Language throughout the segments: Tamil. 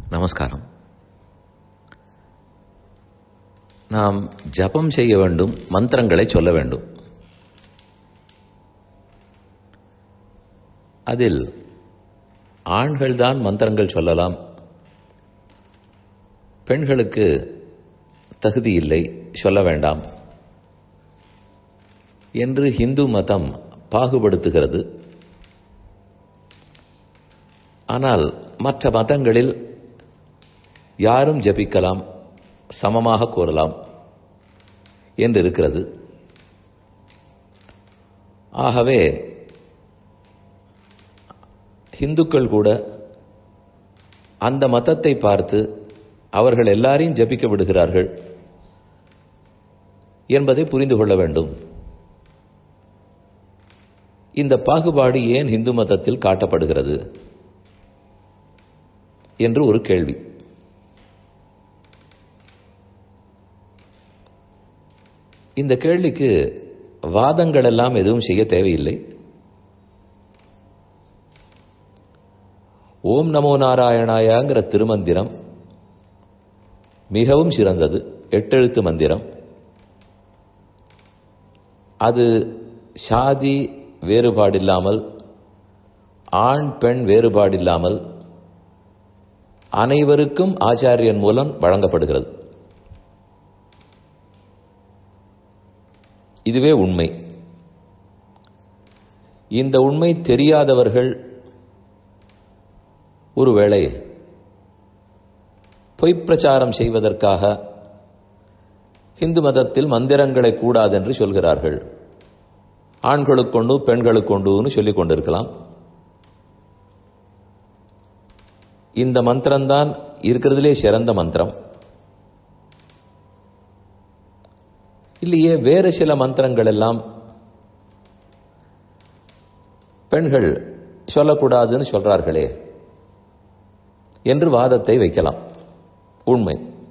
நமஸ்காரம் நாம் ஜபம் செய்ய வேண்டும் மந்திரங்களை சொல்ல வேண்டும் அதில் ஆண்கள்தான் மந்திரங்கள் சொல்லலாம் பெண்களுக்கு தகுதி இல்லை சொல்ல வேண்டாம் என்று இந்து மதம் பாகுபடுத்துகிறது ஆனால் மற்ற மதங்களில் யாரும் ஜபிக்கலாம் சமமாக கூறலாம் என்று இருக்கிறது ஆகவே இந்துக்கள் கூட அந்த மதத்தை பார்த்து அவர்கள் எல்லாரையும் ஜபிக்க விடுகிறார்கள் என்பதை புரிந்து கொள்ள வேண்டும் இந்த பாகுபாடு ஏன் இந்து மதத்தில் காட்டப்படுகிறது என்று ஒரு கேள்வி இந்த கேள்விக்கு வாதங்கள் எல்லாம் எதுவும் செய்ய தேவையில்லை ஓம் நமோ நாராயணாயாங்கிற திருமந்திரம் மிகவும் சிறந்தது எட்டெழுத்து மந்திரம் அது சாதி வேறுபாடில்லாமல் ஆண் பெண் வேறுபாடில்லாமல் அனைவருக்கும் ஆச்சாரியன் மூலம் வழங்கப்படுகிறது இதுவே உண்மை இந்த உண்மை தெரியாதவர்கள் ஒருவேளை பொய்ப்பிரச்சாரம் செய்வதற்காக இந்து மதத்தில் மந்திரங்களை கூடாது என்று சொல்கிறார்கள் ஆண்களுக்கொண்டு பெண்களுக்கொண்டுன்னு சொல்லிக் கொண்டிருக்கலாம் இந்த மந்திரம்தான் இருக்கிறதுலே சிறந்த மந்திரம் இல்லையே வேறு சில மந்திரங்கள் எல்லாம் பெண்கள் சொல்லக்கூடாதுன்னு சொல்றார்களே என்று வாதத்தை வைக்கலாம் உண்மை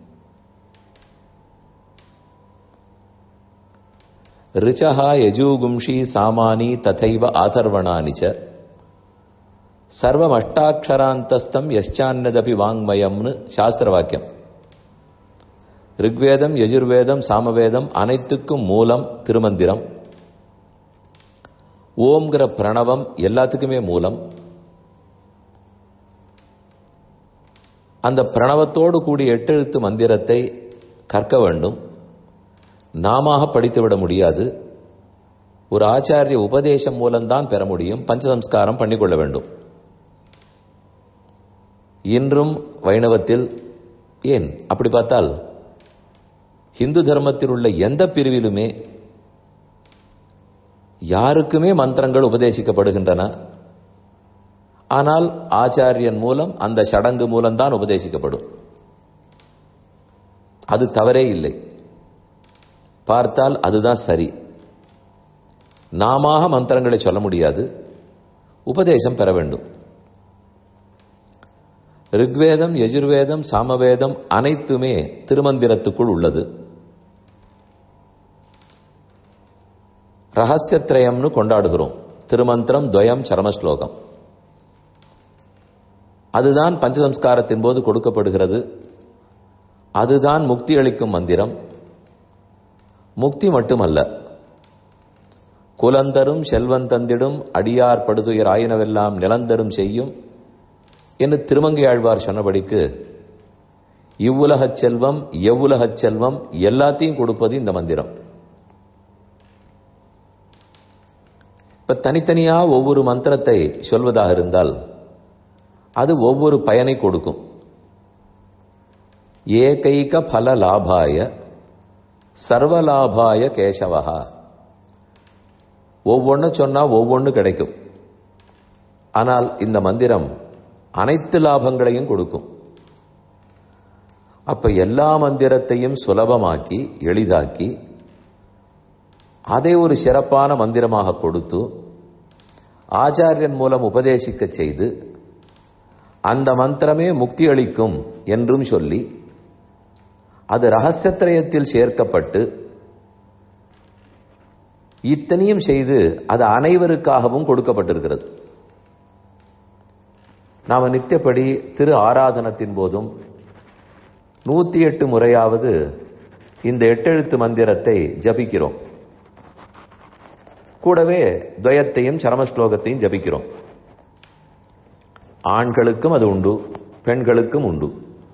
ரிச்சகா யஜூகும்ஷி சாமானி ததைவ ஆதர்வணானி ச சர்வம் அஷ்டாட்சராந்தஸ்தம் யஷ்சான்னதபி வாங்மயம்னு சாஸ்திர வாக்கியம் ரிக்வேதம் யஜுர்வேதம் சாமவேதம் அனைத்துக்கும் மூலம் திருமந்திரம் ஓம்ங்கிற பிரணவம் எல்லாத்துக்குமே மூலம் அந்த பிரணவத்தோடு கூடிய எட்டெழுத்து மந்திரத்தை கற்க வேண்டும் நாம படித்துவிட முடியாது ஒரு ஆச்சாரிய உபதேசம் மூலம்தான் பெற முடியும் பஞ்சசம்ஸ்காரம் பண்ணிக்கொள்ள வேண்டும் இன்றும் வைணவத்தில் ஏன் அப்படி பார்த்தால் ஹிந்து தர்மத்தில் உள்ள எந்த பிரிவிலுமே யாருக்குமே மந்திரங்கள் உபதேசிக்கப்படுகின்றன ஆனால் ஆச்சாரியன் மூலம் அந்த சடங்கு மூலம்தான் உபதேசிக்கப்படும் அது தவறே இல்லை பார்த்தால் அதுதான் சரி நாம மந்திரங்களை சொல்ல முடியாது உபதேசம் பெற வேண்டும் ரிக்வேதம் யஜுர்வேதம் சாமவேதம் அனைத்துமே திருமந்திரத்துக்குள் உள்ளது ரகசியத்ரயம்னு கொண்டாடுகிறோம் திருமந்திரம் துவயம் சரமஸ்லோகம் அதுதான் பஞ்சசம்ஸ்காரத்தின் போது கொடுக்கப்படுகிறது அதுதான் முக்தி அளிக்கும் மந்திரம் முக்தி மட்டுமல்ல குலந்தரும் செல்வன் தந்திடும் அடியார் படுதுயர் ஆயினவெல்லாம் நிலந்தரும் செய்யும் என்று திருமங்கையாழ்வார் சொன்னபடிக்கு இவ்வுலகச் செல்வம் எவ்வுலகச் செல்வம் எல்லாத்தையும் கொடுப்பது இந்த மந்திரம் இப்ப தனித்தனியா ஒவ்வொரு மந்திரத்தை சொல்வதாக இருந்தால் அது ஒவ்வொரு பயனை கொடுக்கும் ஏகைக பல லாபாய சர்வலாபாய கேசவகா ஒவ்வொன்று சொன்னா ஒவ்வொன்று கிடைக்கும் ஆனால் இந்த மந்திரம் அனைத்து லாபங்களையும் கொடுக்கும் அப்ப எல்லா மந்திரத்தையும் சுலபமாக்கி எளிதாக்கி அதை ஒரு சிறப்பான மந்திரமாக கொடுத்து ஆச்சாரியன் மூலம் உபதேசிக்க செய்து அந்த மந்திரமே முக்தி அளிக்கும் என்றும் சொல்லி அது ரகசியத்திரயத்தில் சேர்க்கப்பட்டு இத்தனையும் செய்து அது அனைவருக்காகவும் கொடுக்கப்பட்டிருக்கிறது நாம நித்தியப்படி திரு ஆராதனத்தின் போதும் நூத்தி எட்டு முறையாவது இந்த எட்டெழுத்து மந்திரத்தை ஜபிக்கிறோம் கூடவே துவயத்தையும் சரமஸ்லோகத்தையும் ஜபிக்கிறோம் ஆண்களுக்கும் அது உண்டு பெண்களுக்கும் உண்டு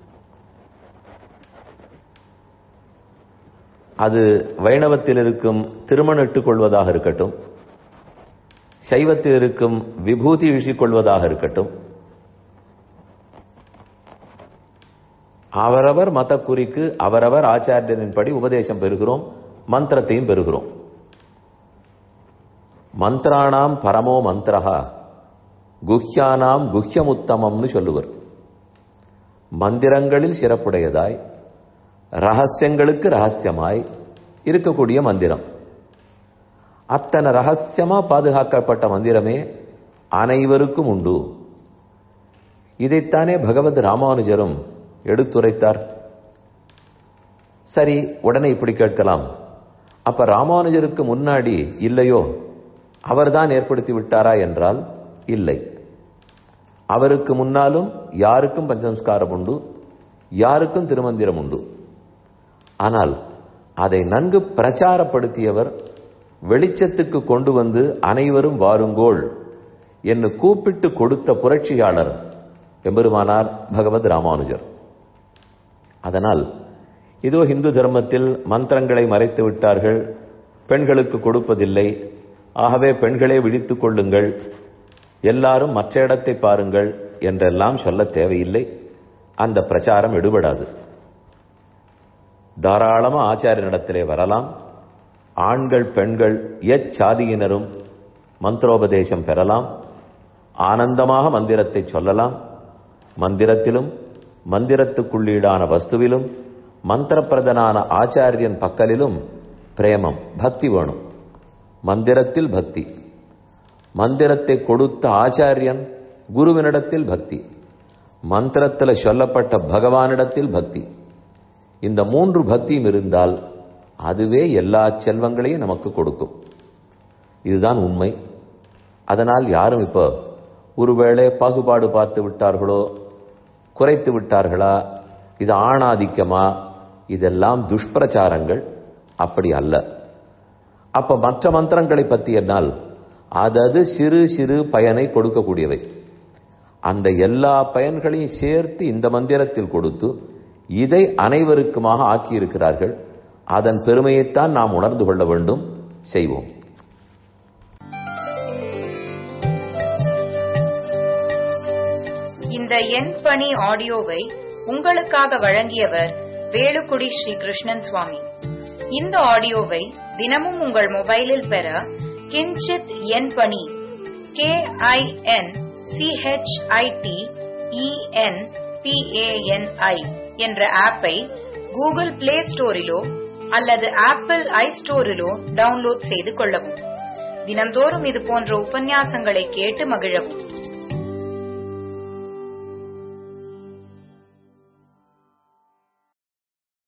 அது வைணவத்தில் இருக்கும் திருமணிட்டுக் கொள்வதாக இருக்கட்டும் சைவத்தில் இருக்கும் விபூதி வீசிக்கொள்வதாக இருக்கட்டும் அவரவர் மத குறிக்கு அவரவர் ஆச்சாரியனின்படி உபதேசம் பெறுகிறோம் மந்திரத்தையும் பெறுகிறோம் மந்திராணாம் பரமோ மந்திரஹா குஹ்யானாம் குஹ்யமுத்தமம்னு சொல்லுவர் மந்திரங்களில் சிறப்புடையதாய் ரகசியங்களுக்கு ரகசியமாய் இருக்கக்கூடிய மந்திரம் அத்தனை ரகசியமா பாதுகாக்கப்பட்ட மந்திரமே அனைவருக்கும் உண்டு இதைத்தானே பகவத் ராமானுஜரும் எடுத்துரைத்தார் சரி உடனே இப்படி கேட்கலாம் அப்ப ராமானுஜருக்கு முன்னாடி இல்லையோ அவர்தான் ஏற்படுத்தி விட்டாரா என்றால் இல்லை அவருக்கு முன்னாலும் யாருக்கும் பஞ்சசம்ஸ்காரம் உண்டு யாருக்கும் திருமந்திரம் உண்டு ஆனால் அதை நன்கு பிரச்சாரப்படுத்தியவர் வெளிச்சத்துக்கு கொண்டு வந்து அனைவரும் வாருங்கோள் என்று கூப்பிட்டு கொடுத்த புரட்சியாளர் எம்பெருமானார் பகவத் ராமானுஜர் அதனால் இதோ இந்து தர்மத்தில் மந்திரங்களை மறைத்து விட்டார்கள் பெண்களுக்கு கொடுப்பதில்லை ஆகவே பெண்களே விழித்துக் கொள்ளுங்கள் எல்லாரும் மற்ற இடத்தை பாருங்கள் என்றெல்லாம் சொல்ல தேவையில்லை அந்த பிரச்சாரம் எடுபடாது தாராளமா ஆச்சாரியனிடத்திலே வரலாம் ஆண்கள் பெண்கள் எச்சாதியினரும் மந்திரோபதேசம் பெறலாம் ஆனந்தமாக மந்திரத்தை சொல்லலாம் மந்திரத்திலும் மந்திரத்துக்குள்ளீடான வஸ்துவிலும் மந்திரப்பிரதனான ஆச்சாரியன் பக்கலிலும் பிரேமம் பக்தி வேணும் மந்திரத்தில் பக்தி மந்திரத்தை கொடுத்த ஆச்சாரியன் குருவினிடத்தில் பக்தி மந்திரத்தில் சொல்லப்பட்ட பகவானிடத்தில் பக்தி இந்த மூன்று பக்தியும் இருந்தால் அதுவே எல்லா செல்வங்களையும் நமக்கு கொடுக்கும் இதுதான் உண்மை அதனால் யாரும் இப்போ ஒருவேளை பாகுபாடு பார்த்து விட்டார்களோ குறைத்து விட்டார்களா இது ஆணாதிக்கமா இதெல்லாம் துஷ்பிரச்சாரங்கள் அப்படி அல்ல அப்ப மற்ற மந்திரங்களை பற்றி என்னால் அதது சிறு சிறு பயனை கொடுக்கக்கூடியவை அந்த எல்லா பயன்களையும் சேர்த்து இந்த மந்திரத்தில் கொடுத்து இதை அனைவருக்குமாக ஆக்கியிருக்கிறார்கள் அதன் பெருமையைத்தான் நாம் உணர்ந்து கொள்ள வேண்டும் செய்வோம் இந்த எண் பணி ஆடியோவை உங்களுக்காக வழங்கியவர் வேலுக்குடி ஸ்ரீ கிருஷ்ணன் சுவாமி இந்த ஆடியோவை தினமும் உங்கள் மொபைலில் பெற கிஞ்சித் எண் பணி கே ஐ என் சிஹெச்ஐடி இஎன் பிஏஎன்ஐ என்ற ஆப்பை கூகுள் பிளே ஸ்டோரிலோ அல்லது ஆப்பிள் ஐ ஸ்டோரிலோ டவுன்லோட் செய்து கொள்ளவும் தினம்தோறும் இது போன்ற உபன்யாசங்களை கேட்டு மகிழவும்